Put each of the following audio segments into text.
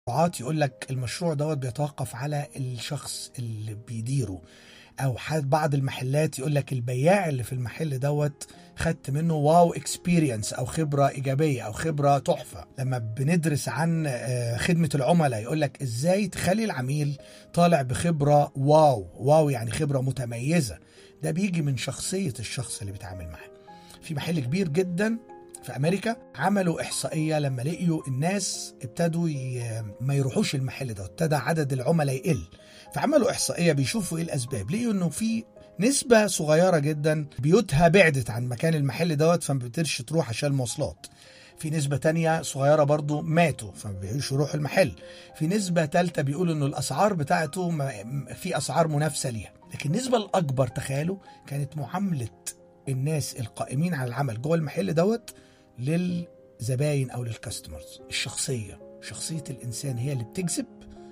المشروعات يقول لك المشروع دوت بيتوقف على الشخص اللي بيديره او حد بعض المحلات يقول لك البياع اللي في المحل دوت خدت منه واو اكسبيرينس او خبره ايجابيه او خبره تحفه لما بندرس عن آه، خدمه العملاء يقول لك ازاي تخلي العميل طالع بخبره واو واو يعني خبره متميزه ده بيجي من شخصيه الشخص اللي بيتعامل معاه في محل كبير جدا في امريكا عملوا احصائيه لما لقيوا الناس ابتدوا ي... ما يروحوش المحل ده ابتدى عدد العملاء يقل فعملوا احصائيه بيشوفوا ايه الاسباب لقيوا انه في نسبة صغيرة جدا بيوتها بعدت عن مكان المحل دوت فما بتقدرش تروح عشان المواصلات في نسبة تانية صغيرة برضو ماتوا فما بيقدروش يروحوا المحل في نسبة تالتة بيقولوا انه الاسعار بتاعته ما- في اسعار منافسة ليها لكن النسبة الاكبر تخيلوا كانت معاملة الناس القائمين على العمل جوه المحل دوت للزباين او للكاستمرز الشخصيه شخصيه الانسان هي اللي بتجذب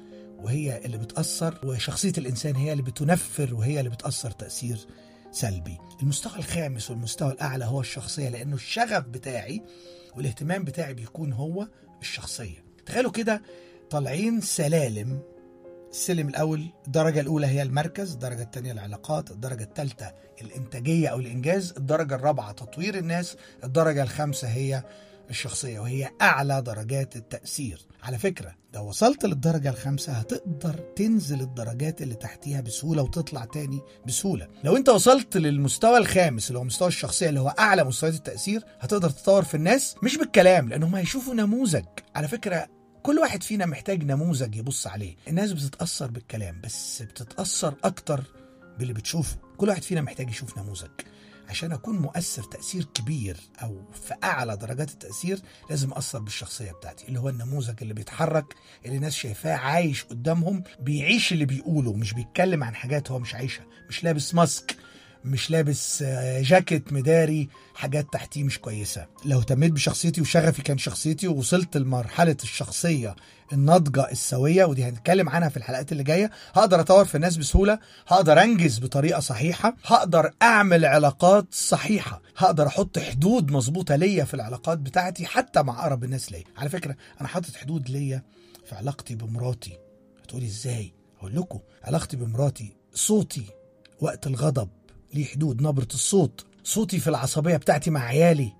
وهي اللي بتاثر وشخصيه الانسان هي اللي بتنفر وهي اللي بتاثر تاثير سلبي المستوى الخامس والمستوى الاعلى هو الشخصيه لانه الشغف بتاعي والاهتمام بتاعي بيكون هو الشخصيه تخيلوا كده طالعين سلالم السلم الاول الدرجه الاولى هي المركز الدرجه الثانيه العلاقات الدرجه الثالثه الانتاجيه او الانجاز الدرجه الرابعه تطوير الناس الدرجه الخامسه هي الشخصيه وهي اعلى درجات التاثير على فكره لو وصلت للدرجه الخامسه هتقدر تنزل الدرجات اللي تحتيها بسهوله وتطلع تاني بسهوله لو انت وصلت للمستوى الخامس اللي هو مستوى الشخصيه اللي هو اعلى مستويات التاثير هتقدر تطور في الناس مش بالكلام لانهم هيشوفوا نموذج على فكره كل واحد فينا محتاج نموذج يبص عليه الناس بتتأثر بالكلام بس بتتأثر أكتر باللي بتشوفه كل واحد فينا محتاج يشوف نموذج عشان أكون مؤثر تأثير كبير أو في أعلى درجات التأثير لازم أثر بالشخصية بتاعتي اللي هو النموذج اللي بيتحرك اللي الناس شايفاه عايش قدامهم بيعيش اللي بيقوله مش بيتكلم عن حاجات هو مش عايشها مش لابس ماسك مش لابس آه، جاكيت مداري حاجات تحتيه مش كويسة لو اهتميت بشخصيتي وشغفي كان شخصيتي ووصلت لمرحلة الشخصية الناضجة السوية ودي هنتكلم عنها في الحلقات اللي جاية هقدر أطور في الناس بسهولة هقدر أنجز بطريقة صحيحة هقدر أعمل علاقات صحيحة هقدر أحط حدود مظبوطة ليا في العلاقات بتاعتي حتى مع أقرب الناس ليا على فكرة أنا حاطط حدود ليا في علاقتي بمراتي هتقولي إزاي أقول لكم علاقتي بمراتي صوتي وقت الغضب ليه حدود نبرة الصوت صوتي في العصبية بتاعتي مع عيالي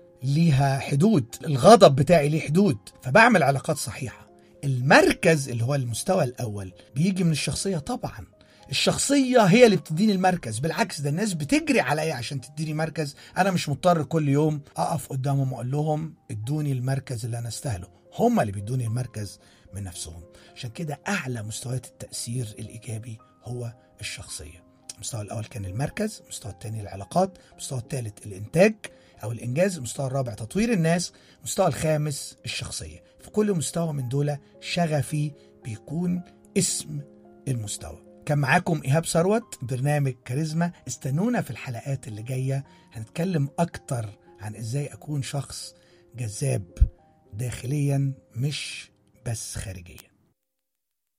ليها حدود الغضب بتاعي ليه حدود فبعمل علاقات صحيحة المركز اللي هو المستوى الأول بيجي من الشخصية طبعا الشخصية هي اللي بتديني المركز بالعكس ده الناس بتجري عليا عشان تديني مركز أنا مش مضطر كل يوم أقف قدامهم وأقول لهم ادوني المركز اللي أنا أستاهله هم اللي بيدوني المركز من نفسهم عشان كده أعلى مستويات التأثير الإيجابي هو الشخصية المستوى الأول كان المركز المستوى الثاني العلاقات المستوى الثالث الإنتاج أو الإنجاز المستوى الرابع تطوير الناس المستوى الخامس الشخصية في كل مستوى من دول شغفي بيكون اسم المستوى كان معاكم إيهاب ثروت برنامج كاريزما استنونا في الحلقات اللي جاية هنتكلم أكتر عن إزاي أكون شخص جذاب داخليا مش بس خارجيا